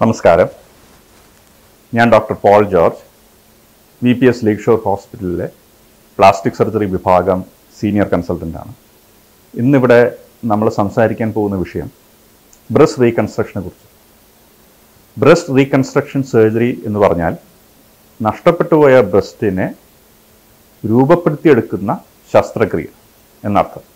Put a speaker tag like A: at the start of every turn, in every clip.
A: നമസ്കാരം ഞാൻ doctor Paul George V P S Lakeshore ഹോസ്പിറ്റലിലെ പ്ലാസ്റ്റിക് സർജറി വിഭാഗം സീനിയർ കൺസൾട്ടൻ്റാണ് ഇന്നിവിടെ നമ്മൾ സംസാരിക്കാൻ പോകുന്ന വിഷയം ബ്രസ്റ്റ് റീകൺസ്ട്രക്ഷനെ കുറിച്ച് ബ്രസ്റ്റ് റീകൺസ്ട്രക്ഷൻ സർജറി എന്ന് പറഞ്ഞാൽ നഷ്ടപ്പെട്ടു പോയ ബ്രസ്റ്റിനെ രൂപപ്പെടുത്തിയെടുക്കുന്ന ശസ്ത്രക്രിയ എന്നർത്ഥം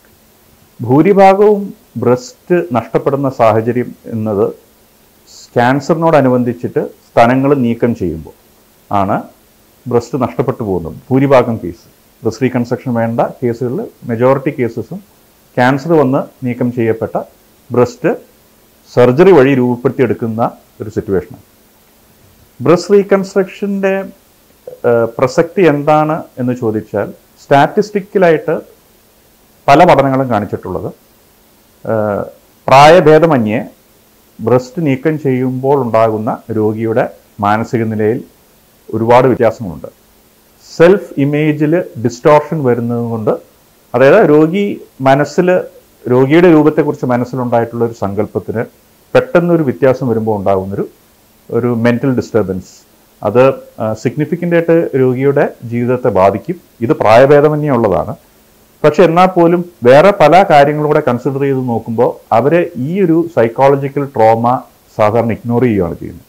A: ഭൂരിഭാഗവും ബ്രസ്റ്റ് നഷ്ടപ്പെടുന്ന സാഹചര്യം എന്നത് ക്യാൻസറിനോടനുബന്ധിച്ചിട്ട് സ്ഥലങ്ങൾ നീക്കം ചെയ്യുമ്പോൾ ആണ് ബ്രസ്റ്റ് നഷ്ടപ്പെട്ടു പോകുന്നത് ഭൂരിഭാഗം കേസ് ബ്രസ്റ്റ് റീകൺസ്ട്രക്ഷൻ വേണ്ട കേസുകളിൽ മെജോറിറ്റി കേസസും ക്യാൻസർ വന്ന് നീക്കം ചെയ്യപ്പെട്ട ബ്രസ്റ്റ് സർജറി വഴി രൂപപ്പെടുത്തിയെടുക്കുന്ന ഒരു സിറ്റുവേഷനാണ് ബ്രസ്റ്റ് റീകൺസ്ട്രക്ഷൻ്റെ പ്രസക്തി എന്താണ് എന്ന് ചോദിച്ചാൽ സ്റ്റാറ്റിസ്റ്റിക്കലായിട്ട് പല പഠനങ്ങളും കാണിച്ചിട്ടുള്ളത് ഏഹ് പ്രായഭേദമന്യേ ബ്രസ്റ്റ് നീക്കം ചെയ്യുമ്പോൾ ഉണ്ടാകുന്ന രോഗിയുടെ മാനസിക നിലയിൽ ഒരുപാട് വ്യത്യാസങ്ങളുണ്ട് സെൽഫ് ഇമേജിൽ ഡിസ്റ്റോർഷൻ വരുന്നത് കൊണ്ട് അതായത് രോഗി മനസ്സിൽ രോഗിയുടെ രൂപത്തെക്കുറിച്ച് മനസ്സിലുണ്ടായിട്ടുള്ള ഒരു സങ്കല്പത്തിന് പെട്ടെന്നൊരു വ്യത്യാസം വരുമ്പോൾ ഉണ്ടാകുന്നൊരു ഒരു മെൻ്റൽ ഡിസ്റ്റർബൻസ് അത് സിഗ്നിഫിക്കൻ്റ് ആയിട്ട് രോഗിയുടെ ജീവിതത്തെ ബാധിക്കും ഇത് പ്രായഭേദമന്യേ ഉള്ളതാണ് പക്ഷെ എന്നാൽ പോലും വേറെ പല കാര്യങ്ങളും കൂടെ കൺസിഡർ ചെയ്ത് നോക്കുമ്പോൾ അവരെ ഈ ഒരു സൈക്കോളജിക്കൽ ട്രോമ സാധാരണ ഇഗ്നോർ ചെയ്യുകയാണ് ചെയ്യുന്നത്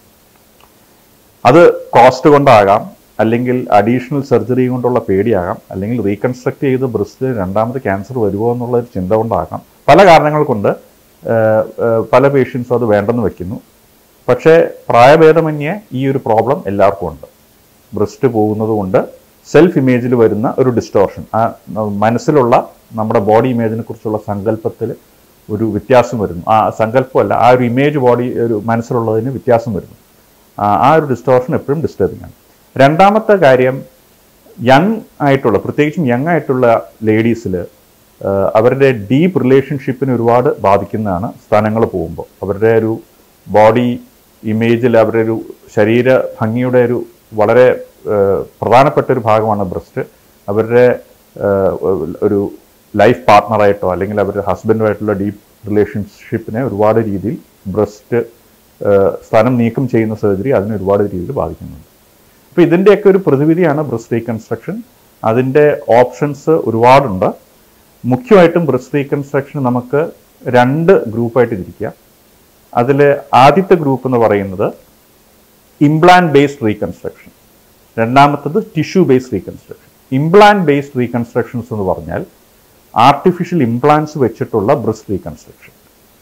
A: അത് കോസ്റ്റ് കൊണ്ടാകാം അല്ലെങ്കിൽ അഡീഷണൽ സർജറി കൊണ്ടുള്ള പേടിയാകാം അല്ലെങ്കിൽ റീകൺസ്ട്രക്ട് ചെയ്ത് ബ്രസ്റ്റ് രണ്ടാമത് ക്യാൻസർ വരുമോ എന്നുള്ള ഒരു ചിന്ത കൊണ്ടാകാം പല കാരണങ്ങൾ കൊണ്ട് ഏഹ്, ഏഹ്, പല പേഷ്യൻസും അത് വേണ്ടെന്ന് വെക്കുന്നു പക്ഷേ പ്രായഭേദമന്യേ ഈ ഒരു പ്രോബ്ലം എല്ലാവർക്കും ഉണ്ട് ബ്രസ്റ്റ് പോകുന്നത് കൊണ്ട് സെൽഫ് ഇമേജിൽ വരുന്ന ഒരു ഡിസ്റ്റോർഷൻ ആ ന- മനസ്സിലുള്ള നമ്മുടെ ബോഡി ഇമേജിനെ കുറിച്ചുള്ള സങ്കല്പത്തിൽ ഒരു വ്യത്യാസം വരുന്നു ആ സങ്കല്പമല്ല ആ ഒരു ഇമേജ് ബോഡി ഒരു മനസ്സിലുള്ളതിന് വ്യത്യാസം വരുന്നു ആ ആ ഒരു ഡിസ്റ്റോർഷൻ എപ്പോഴും ഡിസ്റ്റർബിംഗ് ആണ് രണ്ടാമത്തെ കാര്യം യങ് ആയിട്ടുള്ള പ്രത്യേകിച്ചും യങ് ആയിട്ടുള്ള ലേഡീസിൽ അവരുടെ ഡീപ്പ് റിലേഷൻഷിപ്പിനെ ഒരുപാട് ബാധിക്കുന്നതാണ് സ്ഥാനങ്ങൾ പോകുമ്പോൾ അവരുടെ ഒരു ബോഡി ഇമേജിൽ അവരുടെ ഒരു ശരീര ഭംഗിയുടെ ഒരു വളരെ ഏഹ്, പ്രധാനപ്പെട്ട ഒരു ഭാഗമാണ് ബ്രസ്റ്റ് അവരുടെ ഏഹ്, ഒരു ലൈഫ് പാർട്ട്ണറായിട്ടോ അല്ലെങ്കിൽ അവരുടെ ഹസ്ബൻഡുമായിട്ടുള്ള ഡീപ്പ് റിലേഷൻഷിപ്പിനെ ഒരുപാട് രീതിയിൽ ബ്രസ്റ്റ് സ്ഥാനം നീക്കം ചെയ്യുന്ന സർജറി അതിനെ ഒരുപാട് രീതിയിൽ ബാധിക്കുന്നുണ്ട് അപ്പോൾ ഇതിൻ്റെയൊക്കെ ഒരു പ്രതിവിധിയാണ് ബ്രസ്റ്റ് റീകൺസ്ട്രക്ഷൻ അതിൻ്റെ ഓപ്ഷൻസ് ഒരുപാടുണ്ട് മുഖ്യമായിട്ടും ബ്രസ്റ്റ് റീകൺസ്ട്രക്ഷൻ നമുക്ക് രണ്ട് ഗ്രൂപ്പായിട്ട് തിരിക്കാം അതിൽ ആദ്യത്തെ ഗ്രൂപ്പ് എന്ന് പറയുന്നത് ഇംപ്ലാന്റ് ബേസ്ഡ് റീകൺസ്ട്രക്ഷൻ രണ്ടാമത്തത് tissue based reconstruction implant based reconstructions എന്ന് പറഞ്ഞാൽ ആർട്ടിഫിഷ്യൽ ഇംപ്ലാന്റ്സ് വെച്ചിട്ടുള്ള breast reconstruction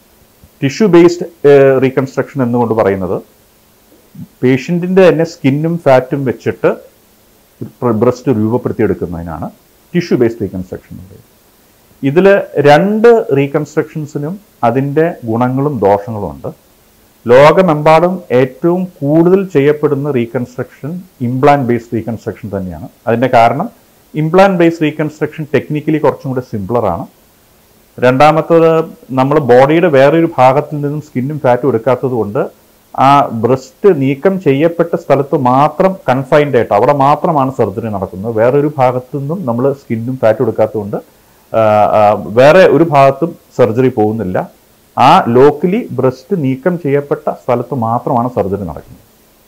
A: tissue based reconstruction എന്നുകൊണ്ട് പറയുന്നത് പേഷ്യൻറ്റിൻ്റെ തന്നെ സ്കിന്നും ഫാറ്റും വെച്ചിട്ട് ബ്രസ്റ്റ് രൂപപ്പെടുത്തിയെടുക്കുന്നതിനാണ് ടിഷ്യൂ ബേസ്ഡ് റീകൺസ്ട്രക്ഷൻ എന്ന് പറയുന്നത് ഇതിൽ രണ്ട് റീകൺസ്ട്രക്ഷൻസിനും അതിൻ്റെ ഗുണങ്ങളും ദോഷങ്ങളും ഉണ്ട് ലോകമെമ്പാടും ഏറ്റവും കൂടുതൽ ചെയ്യപ്പെടുന്ന റീകൺസ്ട്രക്ഷൻ ഇംപ്ലാന്റ് ബേസ്ഡ് റീകൺസ്ട്രക്ഷൻ തന്നെയാണ് അതിൻ്റെ കാരണം ഇംപ്ലാന്റ് ബേസ്ഡ് റീകൺസ്ട്രക്ഷൻ ടെക്നിക്കലി കുറച്ചും കൂടെ സിംപ്ലറാണ് രണ്ടാമത്തത് നമ്മൾ ബോഡിയുടെ വേറൊരു ഭാഗത്തിൽ നിന്നും സ്കിന്നും ഫാറ്റും എടുക്കാത്തത് കൊണ്ട് ആ ബ്രസ്റ്റ് നീക്കം ചെയ്യപ്പെട്ട സ്ഥലത്ത് മാത്രം കൺഫൈൻഡ് ആയിട്ട് അവിടെ മാത്രമാണ് സർജറി നടക്കുന്നത് വേറൊരു ഭാഗത്തു നിന്നും നമ്മൾ സ്കിന്നും ഫാറ്റും എടുക്കാത്തതുകൊണ്ട് ആ, ആ, വേറെ ഒരു ഭാഗത്തും സർജറി പോകുന്നില്ല ആ ലോക്കലി ബ്രസ്റ്റ് നീക്കം ചെയ്യപ്പെട്ട സ്ഥലത്ത് മാത്രമാണ് സർജറി നടക്കുന്നത്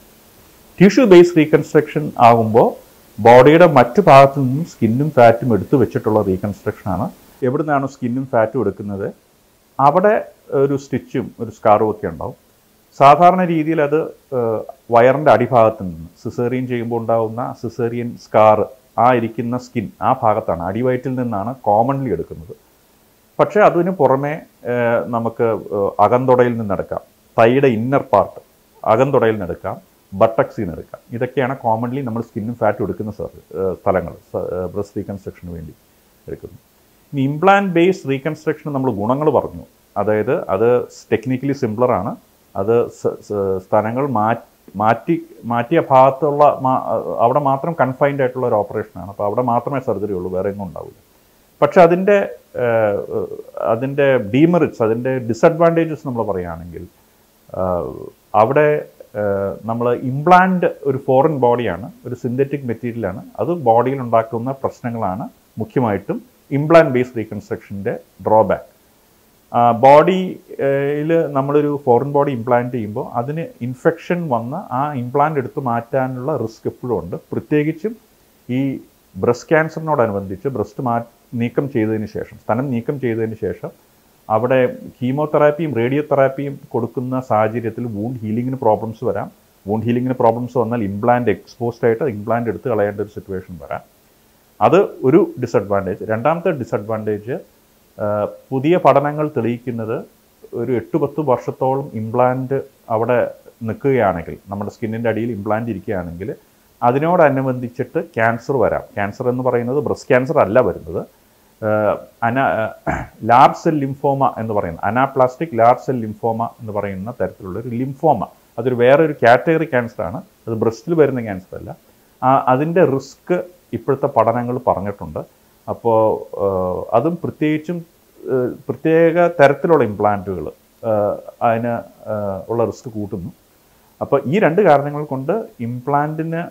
A: ടിഷ്യൂ ബേസ്ഡ് റീകൺസ്ട്രക്ഷൻ ആകുമ്പോൾ ബോഡിയുടെ മറ്റു ഭാഗത്തു നിന്നും സ്കിന്നും ഫാറ്റും എടുത്തു വെച്ചിട്ടുള്ള റീകൺസ്ട്രക്ഷനാണ് എവിടെ നിന്നാണ് സ്കിന്നും ഫാറ്റും എടുക്കുന്നത് അവിടെ ഒരു സ്റ്റിച്ചും ഒരു സ്കാറും ഒക്കെ ഉണ്ടാവും സാധാരണ രീതിയിൽ അത് ഏഹ്, വയറിൻ്റെ അടിഭാഗത്ത് നിന്ന് സിസേറിയൻ ചെയ്യുമ്പോൾ ഉണ്ടാകുന്ന സിസേറിയൻ സ്കാർ ആ ഇരിക്കുന്ന സ്കിൻ ആ ഭാഗത്താണ് അടിവയറ്റിൽ നിന്നാണ് കോമൺലി എടുക്കുന്നത് പക്ഷേ അതിന് പുറമെ ഏഹ്, നമുക്ക് ഏഹ്, അകംതൊടയിൽ നിന്നെടുക്കാം തൈയുടെ ഇന്നർ പാർട്ട് അകംതൊടയിൽ നിന്നെടുക്കാം ബട്ടക്സിൽ നിന്ന് എടുക്കാം ഇതൊക്കെയാണ് കോമൺലി നമ്മൾ സ്കിന്നും ഫാറ്റും എടുക്കുന്ന സ്ഥലങ്ങൾ ബ്രസ്റ്റ് റീകൺസ്ട്രക്ഷന് വേണ്ടി എടുക്കുന്നത് ഇനി ഇംപ്ലാന്റ് ബേസ്ഡ് റീകൺസ്ട്രക്ഷൻ നമ്മൾ ഗുണങ്ങൾ പറഞ്ഞു അതായത് അത് ടെക്നിക്കലി സിംപ്ലറാണ് അത് സ- സ- സ്ഥലങ്ങൾ മാറ്റി മാറ്റി മാറ്റിയ ഭാഗത്തുള്ള മാ- അവിടെ മാത്രം കൺഫൈൻഡ് ആയിട്ടുള്ള ഒരു ഓപ്പറേഷനാണ് അപ്പോൾ അവിടെ മാത്രമേ സർജറി ഉള്ളൂ വേറെ എങ്ങും ഉണ്ടാവില്ല പക്ഷെ അതിൻ്റെ ഏഹ്, അതിൻ്റെ ഡീമെറിറ്റ്സ് അതിൻ്റെ ഡിസഡ്വാൻറ്റേജസ് നമ്മൾ പറയുകയാണെങ്കിൽ ആഹ്, അവിടെ നമ്മൾ ഇംപ്ലാന്റ് ഒരു ഫോറിൻ ബോഡിയാണ് ഒരു സിന്തറ്റിക് മെറ്റീരിയലാണ് അത് ബോഡിയിൽ ഉണ്ടാക്കുന്ന പ്രശ്നങ്ങളാണ് മുഖ്യമായിട്ടും ഇംപ്ലാന്റ് ബേസ്ഡ് റീകൺസ്ട്രക്ഷൻ്റെ ഡ്രോബാക്ക് ബോഡിയിൽ നമ്മളൊരു ഫോറിൻ ബോഡി ഇംപ്ലാന്റ് ചെയ്യുമ്പോൾ അതിന് ഇൻഫെക്ഷൻ വന്ന് ആ ഇംപ്ലാന്റ് എടുത്ത് മാറ്റാനുള്ള റിസ്ക് എപ്പോഴും ഉണ്ട് പ്രത്യേകിച്ചും ഈ ബ്രസ്റ്റ് ക്യാൻസറിനോടനുബന്ധിച്ച് ബ്രസ്റ്റ് മാ നീക്കം ചെയ്തതിന് ശേഷം സ്തനം നീക്കം ചെയ്തതിന് ശേഷം അവിടെ കീമോതെറാപ്പിയും റേഡിയോ തെറാപ്പിയും കൊടുക്കുന്ന സാഹചര്യത്തിൽ വൂണ്ട് ഹീലിങ്ങിന് പ്രോബ്ലംസ് വരാം വൂണ്ട് ഹീലിങ്ങിന് പ്രോബ്ലംസ് വന്നാൽ ഇംപ്ലാന്റ് എക്സ്പോസ്ഡ് ആയിട്ട് ഇംപ്ലാന്റ് എടുത്ത് കളയേണ്ട ഒരു സിറ്റുവേഷൻ വരാം അത് ഒരു ഡിസഡ്വാൻറ്റേജ് രണ്ടാമത്തെ ഡിസഡ്വാൻറ്റേജ് പുതിയ പഠനങ്ങൾ തെളിയിക്കുന്നത് ഒരു എട്ട് പത്ത് വർഷത്തോളം ഇംപ്ലാന്റ് അവിടെ നിൽക്കുകയാണെങ്കിൽ നമ്മുടെ സ്കിന്നിൻ്റെ അടിയിൽ ഇംപ്ലാന്റ് ഇരിക്കുകയാണെങ്കിൽ അതിനോടനുബന്ധിച്ചിട്ട് ക്യാൻസർ വരാം ക്യാൻസർ എന്ന് പറയുന്നത് ബ്രസ്റ്റ് ക്യാൻസർ അല്ല വരുന്നത് ആഹ് അന ലാർജ് സെൽ ലിംഫോമ എന്ന് പറയുന്ന അനാപ്ലാസ്റ്റിക് ലാർജ് സെൽ ലിംഫോമ എന്ന് പറയുന്ന തരത്തിലുള്ള ഒരു ലിംഫോമ അതൊരു വേറൊരു കാറ്റഗറി ക്യാൻസറാണ് അത് ബ്രസ്റ്റിൽ വരുന്ന ക്യാൻസർ അല്ല ആ അതിൻ്റെ റിസ്ക് ഇപ്പോഴത്തെ പഠനങ്ങൾ പറഞ്ഞിട്ടുണ്ട് അപ്പോൾ അതും പ്രത്യേകിച്ചും ആഹ് പ്രത്യേക തരത്തിലുള്ള ഇംപ്ലാന്റുകൾ അതിന് ആഹ് ഉള്ള റിസ്ക് കൂട്ടുന്നു അപ്പോൾ ഈ രണ്ട് കാരണങ്ങൾ കൊണ്ട് ഇംപ്ലാന്റിന്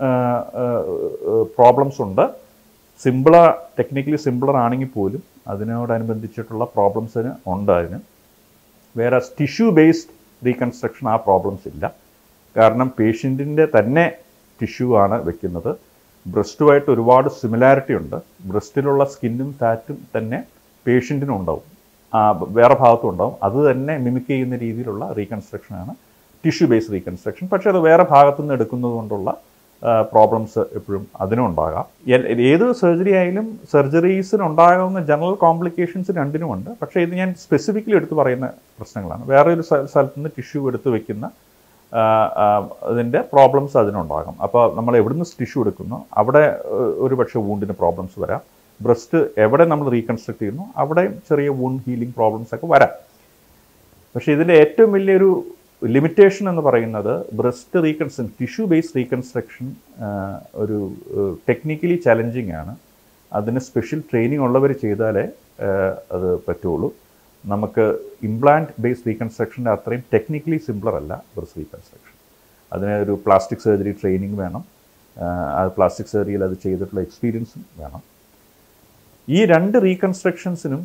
A: പ്രോബ്ലംസ് ഉണ്ട് സിമ്പിളർ ടെക്നിക്കലി സിമ്പിളർ ആണെങ്കിൽ പോലും അതിനോടനുബന്ധിച്ചിട്ടുള്ള പ്രോബ്ലംസിന് ഉണ്ട് അതിന് വേറെ ടിഷ്യൂ ബേസ്ഡ് റീകൺസ്ട്രക്ഷൻ ആ പ്രോബ്ലംസ് ഇല്ല കാരണം പേഷ്യൻറ്റിൻ്റെ തന്നെ ടിഷ്യൂ ആണ് വെക്കുന്നത് ബ്രസ്റ്റുമായിട്ട് ഒരുപാട് സിമിലാരിറ്റി ഉണ്ട് ബ്രസ്റ്റിലുള്ള സ്കിന്നും ഫാറ്റും തന്നെ പേഷ്യൻറ്റിനും ഉണ്ടാവും ആ, വേറെ ഭാഗത്തും ഉണ്ടാവും അത് തന്നെ മിമിക് ചെയ്യുന്ന രീതിയിലുള്ള റീകൺസ്ട്രക്ഷനാണ് ടിഷ്യൂ ബേസ്ഡ് റീകൺസ്ട്രക്ഷൻ പക്ഷേ അത് വേറെ ഭാഗത്തു നിന്ന് എടുക്കുന്നത് കൊണ്ടുള്ള പ്രോബ്ലംസ് എപ്പോഴും അതിനും ഉണ്ടാകാം എൽ- ഏത് സർജറി ആയാലും സർജറീസിന് ഉണ്ടാകാവുന്ന ജനറൽ കോംപ്ലിക്കേഷൻസ് രണ്ടിനുമുണ്ട് പക്ഷേ ഇത് ഞാൻ സ്പെസിഫിക്കലി എടുത്ത് പറയുന്ന പ്രശ്നങ്ങളാണ് വേറെ ഒരു സ്ഥ- സ്ഥലത്ത് നിന്ന് ടിഷ്യൂ എടുത്ത് വെക്കുന്ന ആ, ആ, അതിൻ്റെ പ്രോബ്ലംസ് അതിനുണ്ടാകും അപ്പോൾ നമ്മൾ എവിടുന്ന് ടിഷ്യൂ എടുക്കുന്നു അവിടെ ഏഹ്, ഒരു പക്ഷേ വൂണ്ടിന് പ്രോബ്ലംസ് വരാം ബ്രസ്റ്റ് എവിടെ നമ്മൾ റീകൺസ്ട്രക്ട് ചെയ്യുന്നു അവിടെ ചെറിയ വൂണ്ട് ഹീലിംഗ് പ്രോബ്ലംസ് ഒക്കെ വരാം പക്ഷേ ഇതിൻ്റെ ഏറ്റവും വലിയൊരു ലിമിറ്റേഷൻ എന്ന് പറയുന്നത് breast reconstruction tissue based reconstruction ഒരു ടെക്നിക്കലി ചലഞ്ചിങ് ആണ് അതിന് സ്പെഷ്യൽ ട്രെയിനിങ് ഉള്ളവർ ചെയ്താലേ ആ, അത് പറ്റുള്ളൂ നമുക്ക് ഇംപ്ലാന്റ് ബേസ്ഡ് റീകൺസ്ട്രക്ഷൻ്റെ അത്രയും ടെക്നിക്കലി സിംപ്ലർ അല്ല ബ്രസ്റ്റ് റീകൺസ്ട്രക്ഷൻ അതിന് ഒരു പ്ലാസ്റ്റിക് സർജറി ട്രെയിനിങ് വേണം ആ, അത് പ്ലാസ്റ്റിക് സർജറിയിൽ അത് ചെയ്തിട്ടുള്ള എക്സ്പീരിയൻസും വേണം ഈ രണ്ട് റീകൺസ്ട്രക്ഷൻസിനും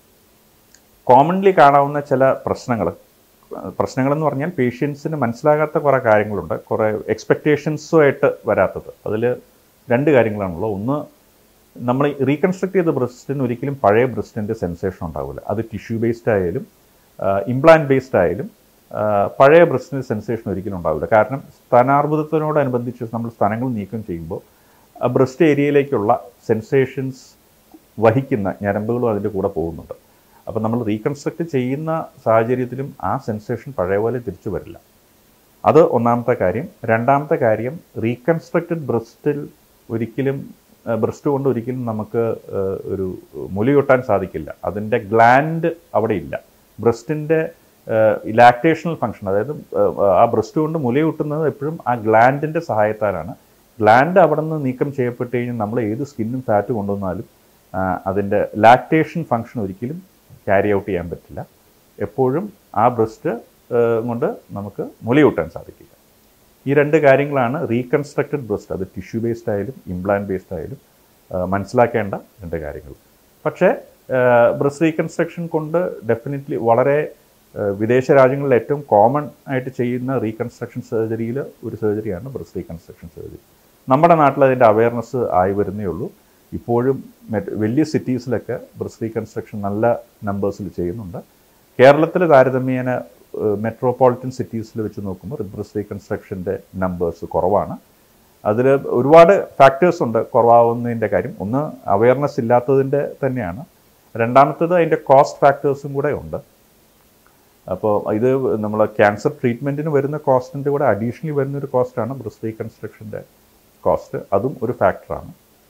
A: കോമൺലി കാണാവുന്ന ചില പ്രശ്നങ്ങൾ പ്രശ്നങ്ങളെന്ന് പറഞ്ഞാൽ പേഷ്യൻസിന് മനസ്സിലാകാത്ത കുറേ കാര്യങ്ങളുണ്ട് കുറേ എക്സ്പെക്റ്റേഷൻസുമായിട്ട് വരാത്തത് അതിൽ രണ്ട് കാര്യങ്ങളാണുള്ളത് ഒന്ന് നമ്മൾ റീകൺസ്ട്രക്ട് ചെയ്ത ബ്രസ്റ്റിന് ഒരിക്കലും പഴയ ബ്രസ്റ്റിൻ്റെ സെൻസേഷൻ ഉണ്ടാവില്ല അത് ടിഷ്യൂ ബേസ്ഡ് ആയാലും ഇംപ്ലാന്റ് ബേസ്ഡ് ആയാലും ആ, പഴയ ബ്രസ്റ്റിന് സെൻസേഷൻ ഒരിക്കലും ഉണ്ടാവില്ല കാരണം സ്ഥാനാർബുദത്തിനോടനുബന്ധിച്ച് നമ്മൾ സ്ഥാനങ്ങൾ നീക്കം ചെയ്യുമ്പോൾ ആ ബ്രസ്റ്റ് ഏരിയയിലേക്കുള്ള സെൻസേഷൻസ് വഹിക്കുന്ന ഞരമ്പുകളും അതിൻ്റെ കൂടെ പോകുന്നുണ്ട് അപ്പോൾ നമ്മൾ റീകൺസ്ട്രക്ട് ചെയ്യുന്ന സാഹചര്യത്തിലും ആ സെൻസേഷൻ പഴയ പോലെ തിരിച്ചു വരില്ല അത് ഒന്നാമത്തെ കാര്യം രണ്ടാമത്തെ കാര്യം റീകൺസ്ട്രക്റ്റഡ് ബ്രസ്റ്റിൽ ഒരിക്കലും ബ്രസ്റ്റ് കൊണ്ട് ഒരിക്കലും നമുക്ക് ആ, ഒരു മുലയൊട്ടാൻ സാധിക്കില്ല അതിൻ്റെ ഗ്ലാൻഡ് അവിടെ ഇല്ല ബ്രസ്റ്റിൻ്റെ ലാക്ടേഷണൽ ഫങ്ഷൻ അതായത് ആ, ആ ബ്രസ്റ്റ് കൊണ്ട് മുലയൂട്ടുന്നത് എപ്പോഴും ആ ഗ്ലാൻഡിൻ്റെ സഹായത്താലാണ് ഗ്ലാൻഡ് അവിടെ നിന്ന് നീക്കം ചെയ്യപ്പെട്ട് കഴിഞ്ഞാൽ നമ്മൾ ഏത് സ്കിന്നും ഫാറ്റ് കൊണ്ടുവന്നാലും ആ, അതിൻ്റെ ലാക്ടേഷൻ ഫങ്ഷൻ ഒരിക്കലും ക്യാരി ഔട്ട് ചെയ്യാൻ പറ്റില്ല എപ്പോഴും ആ ബ്രസ്റ്റ് കൊണ്ട് നമുക്ക് മുലയൂട്ടാൻ സാധിക്കില്ല ഈ രണ്ട് കാര്യങ്ങളാണ് റീകൺസ്ട്രക്റ്റഡ് ബ്രസ്റ്റ് അത് ടിഷ്യൂ ബേസ്ഡ് ആയാലും ഇംപ്ലാന്റ് ബേസ്ഡ് ആയാലും ആ, മനസ്സിലാക്കേണ്ട രണ്ട് കാര്യങ്ങൾ പക്ഷേ ബ്രസ്റ്റ് റീകൺസ്ട്രക്ഷൻ കൊണ്ട് ഡെഫിനറ്റ്ലി വളരെ ആ, വിദേശ രാജ്യങ്ങളിൽ ഏറ്റവും കോമൺ ആയിട്ട് ചെയ്യുന്ന റീകൺസ്ട്രക്ഷൻ സർജറിയിൽ ഒരു സർജറിയാണ് ബ്രസ്റ്റ് റീകൺസ്ട്രക്ഷൻ സർജറി നമ്മുടെ നാട്ടിൽ അതിൻ്റെ അവയർനെസ് ആയി വരുന്നേ ഉള്ളൂ ഇപ്പോഴും മെറ്റ് വലിയ സിറ്റീസിലൊക്കെ ബ്രസ്റ്റ് റീകൺസ്ട്രക്ഷൻ നല്ല നമ്പേഴ്സിൽ ചെയ്യുന്നുണ്ട് കേരളത്തിൽ താരതമ്യേന മെട്രോപോളിറ്റൻ സിറ്റീസിൽ വെച്ച് നോക്കുമ്പോൾ ബ്രസ്റ്റ് റീകൺസ്ട്രക്ഷൻ്റെ നമ്പേഴ്സ് കുറവാണ് അതിൽ ഒരുപാട് ഫാക്ടേഴ്സ് ഉണ്ട് കുറവാകുന്നതിൻ്റെ കാര്യം ഒന്ന് അവയർനെസ് ഇല്ലാത്തതിൻ്റെ തന്നെയാണ് രണ്ടാമത്തത് അതിൻ്റെ കോസ്റ്റ് ഫാക്ടേഴ്സും കൂടെ ഉണ്ട് അപ്പോൾ ഇത് നമ്മൾ ക്യാൻസർ ട്രീറ്റ്മെൻറ്റിന് വരുന്ന കോസ്റ്റിൻ്റെ കൂടെ അഡീഷണലി വരുന്ന ഒരു കോസ്റ്റാണ് ബ്രസ്റ്റ് റീകൺസ്ട്രക്ഷൻ്റെ കോസ്റ്റ് അതും ഒരു ഫാക്ടറാണ്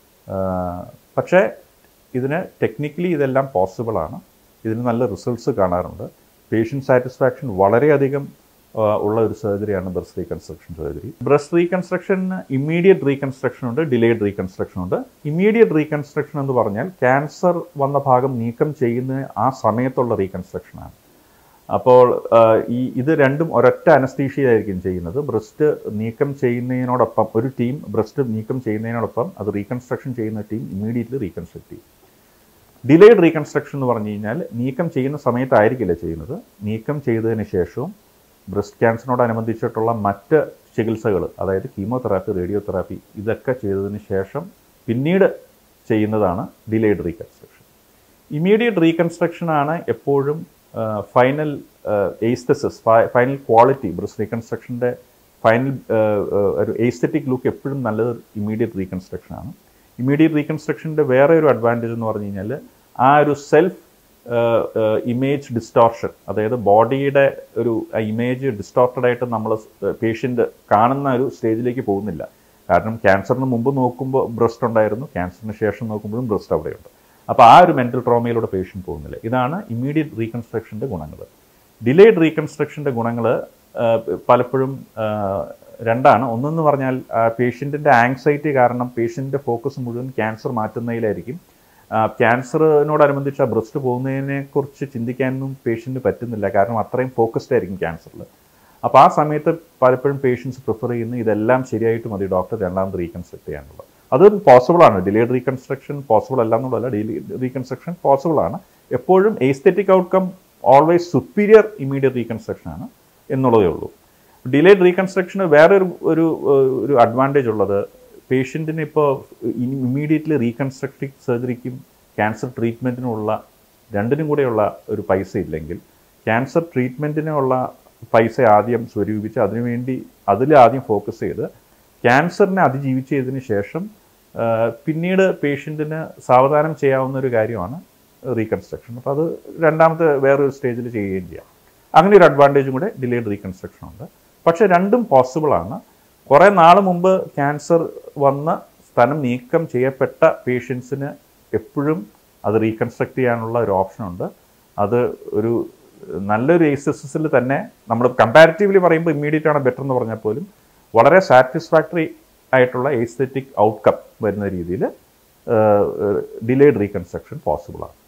A: പക്ഷേ ഇതിന് ടെക്നിക്കലി ഇതെല്ലാം പോസിബിളാണ് ഇതിന് നല്ല റിസൾട്ട്സ് കാണാറുണ്ട് പേഷ്യൻ്റ് സാറ്റിസ്ഫാക്ഷൻ വളരെയധികം ആ, ഉള്ള ഒരു സർജറിയാണ് ബ്രസ്റ്റ് റീകൺസ്ട്രക്ഷൻ സർജറി ബ്രസ്റ്റ് റീകൺസ്ട്രക്ഷന് ഇമ്മീഡിയറ്റ് റീകൺസ്ട്രക്ഷൻ ഉണ്ട് ഡിലേഡ് റീകൺസ്ട്രക്ഷൻ ഉണ്ട് ഇമ്മീഡിയറ്റ് റീകൺസ്ട്രക്ഷൻ എന്ന് പറഞ്ഞാൽ ക്യാൻസർ വന്ന ഭാഗം നീക്കം ചെയ്യുന്ന ആ സമയത്തുള്ള റീകൺസ്ട്രക്ഷനാണ് അപ്പോൾ ആ, ഈ ഇത് രണ്ടും ഒരൊറ്റ അനസ്തീഷ്യ ആയിരിക്കും ചെയ്യുന്നത് ബ്രസ്റ്റ് നീക്കം ചെയ്യുന്നതിനോടൊപ്പം ഒരു ടീം ബ്രസ്റ്റ് നീക്കം ചെയ്യുന്നതിനോടൊപ്പം അത് റീകൺസ്ട്രക്ഷൻ ചെയ്യുന്ന ടീം ഇമ്മീഡിയറ്റ്ലി റീകൺസ്ട്രക്ട് ചെയ്യും ഡിലേഡ് റീകൺസ്ട്രക്ഷൻ എന്ന് പറഞ്ഞു കഴിഞ്ഞാൽ നീക്കം ചെയ്യുന്ന സമയത്തായിരിക്കില്ല ചെയ്യുന്നത് നീക്കം ചെയ്തതിന് ശേഷവും ബ്രസ്റ്റ് ക്യാൻസറിനോടനുബന്ധിച്ചിട്ടുള്ള മറ്റ് ചികിത്സകൾ അതായത് കീമോതെറാപ്പി റേഡിയോതെറാപ്പി ഇതൊക്കെ ചെയ്തതിന് ശേഷം പിന്നീട് ചെയ്യുന്നതാണ് ഡിലേഡ് റീകൺസ്ട്രക്ഷൻ ഇമീഡിയറ്റ് റീകൺസ്ട്രക്ഷൻ ആണ് എപ്പോഴും final aesthesis final quality breast റീകൺസ്ട്രക്ഷൻ്റെ ഫൈനൽ ഒരു എയ്സ്തറ്റിക് ലുക്ക് എപ്പോഴും നല്ലത് ഇമീഡിയറ്റ് റീകൺസ്ട്രക്ഷൻ ആണ് ഇമീഡിയറ്റ് റീകൺസ്ട്രക്ഷൻ്റെ വേറെ ഒരു അഡ്വാൻറ്റേജ് എന്ന് പറഞ്ഞു കഴിഞ്ഞാൽ ആ ഒരു സെൽഫ് ഇമേജ് ഡിസ്റ്റോർഷൻ അതായത് ബോഡിയുടെ ഒരു ഇമേജ് ഡിസ്റ്റോർട്ടഡ് ആയിട്ട് നമ്മൾ പേഷ്യൻ്റ് കാണുന്ന ഒരു സ്റ്റേജിലേക്ക് പോകുന്നില്ല കാരണം ക്യാൻസറിന് മുമ്പ് നോക്കുമ്പോൾ ബ്രസ്റ്റ് ഉണ്ടായിരുന്നു ക്യാൻസറിന് ശേഷം നോക്കുമ്പോഴും ബ്രസ്റ്റ് അവിടെയുണ്ട് അപ്പോൾ ആ ഒരു മെൻ്റൽ ട്രോമയിലൂടെ പേഷ്യൻ്റ് പോകുന്നില്ല ഇതാണ് ഇമ്മീഡിയറ്റ് റീകൺസ്ട്രക്ഷൻ്റെ ഗുണങ്ങൾ ഡിലേഡ് റീകൺസ്ട്രക്ഷൻ്റെ ഗുണങ്ങൾ പലപ്പോഴും ആ, രണ്ടാണ് ഒന്നെന്ന് പറഞ്ഞാൽ പേഷ്യൻറ്റിൻ്റെ ആങ്സൈറ്റി കാരണം പേഷ്യൻ്റെ ഫോക്കസ് മുഴുവൻ ക്യാൻസർ മാറ്റുന്നതിലായിരിക്കും ആ, ക്യാൻസറിനോടനുബന്ധിച്ച് ആ ബ്രസ്റ്റ് പോകുന്നതിനെ കുറിച്ച് ചിന്തിക്കാനൊന്നും പേഷ്യൻറ്റിന് പറ്റുന്നില്ല കാരണം അത്രയും ഫോക്കസ്ഡ് ആയിരിക്കും ക്യാൻസറിൽ അപ്പോൾ ആ സമയത്ത് പലപ്പോഴും പേഷ്യൻസ് പ്രിഫർ ചെയ്യുന്ന ഇതെല്ലാം ശരിയായിട്ട് മതി ഡോക്ടർ രണ്ടാമത് റീകൺസ്ട്രക്ട് ചെയ്യാനുള്ളത് അത് പോസിബിൾ ആണ് ഡിലേഡ് റീകൺസ്ട്രക്ഷൻ പോസിബിൾ അല്ല എന്നുള്ളതല്ല ഡിലേ റീകൺസ്ട്രക്ഷൻ പോസിബിൾ ആണ് എപ്പോഴും aesthetic outcome always superior immediate reconstruction ആണ് എന്നുള്ളതേ ഉള്ളൂ ഡിലേഡ് റീകൺസ്ട്രക്ഷന് വേറൊരു ഒരു ഏഹ്, ഒരു അഡ്വാൻറ്റേജ് ഉള്ളത് പേഷ്യൻറ്റിന് ഇപ്പോൾ ഇമ്മീഡിയറ്റ്ലി റീകൺസ്ട്രക്റ്റീവ് സർജറിക്കും ക്യാൻസർ ട്രീറ്റ്മെൻറ്റിനുമുള്ള രണ്ടിനും കൂടെയുള്ള ഒരു പൈസ ഇല്ലെങ്കിൽ ക്യാൻസർ ട്രീറ്റ്മെൻറ്റിനുള്ള പൈസ ആദ്യം സ്വരൂപിച്ച് അതിനുവേണ്ടി അതിൽ ആദ്യം ഫോക്കസ് ചെയ്ത് ക്യാൻസറിനെ അതിജീവിച്ചതിന് ശേഷം ആ, പിന്നീട് പേഷ്യൻറ്റിന് സാവധാനം ചെയ്യാവുന്ന ഒരു കാര്യമാണ് റീകൺസ്ട്രക്ഷൻ അപ്പോൾ അത് രണ്ടാമത്തെ വേറൊരു സ്റ്റേജിൽ ചെയ്യുകയും ചെയ്യാം അങ്ങനെ ഒരു അഡ്വാൻറ്റേജും കൂടെ ഡിലേഡ് റീകൺസ്ട്രക്ഷൻ ഉണ്ട് പക്ഷേ രണ്ടും പോസിബിൾ ആണ് കുറേ നാൾ മുമ്പ് ക്യാൻസർ വന്ന സ്ഥലം നീക്കം ചെയ്യപ്പെട്ട പേഷ്യൻസിന് എപ്പോഴും അത് റീകൺസ്ട്രക്ട് ചെയ്യാനുള്ള ഒരു ഓപ്ഷനുണ്ട് അത് ഒരു നല്ലൊരു എക്സസൈസിൽ തന്നെ നമ്മൾ കമ്പാരിറ്റീവ്ലി പറയുമ്പോൾ ഇമ്മീഡിയറ്റ് ആണ് ബെറ്റർ എന്ന് പറഞ്ഞാൽ പോലും വളരെ സാറ്റിസ്ഫാക്ടറി ആയിട്ടുള്ള എസ്തെറ്റിക് ഔട്ട്കം വരുന്ന രീതിയിൽ ഡിലേഡ് റീകൺസ്ട്രക്ഷൻ പോസിബിളാണ്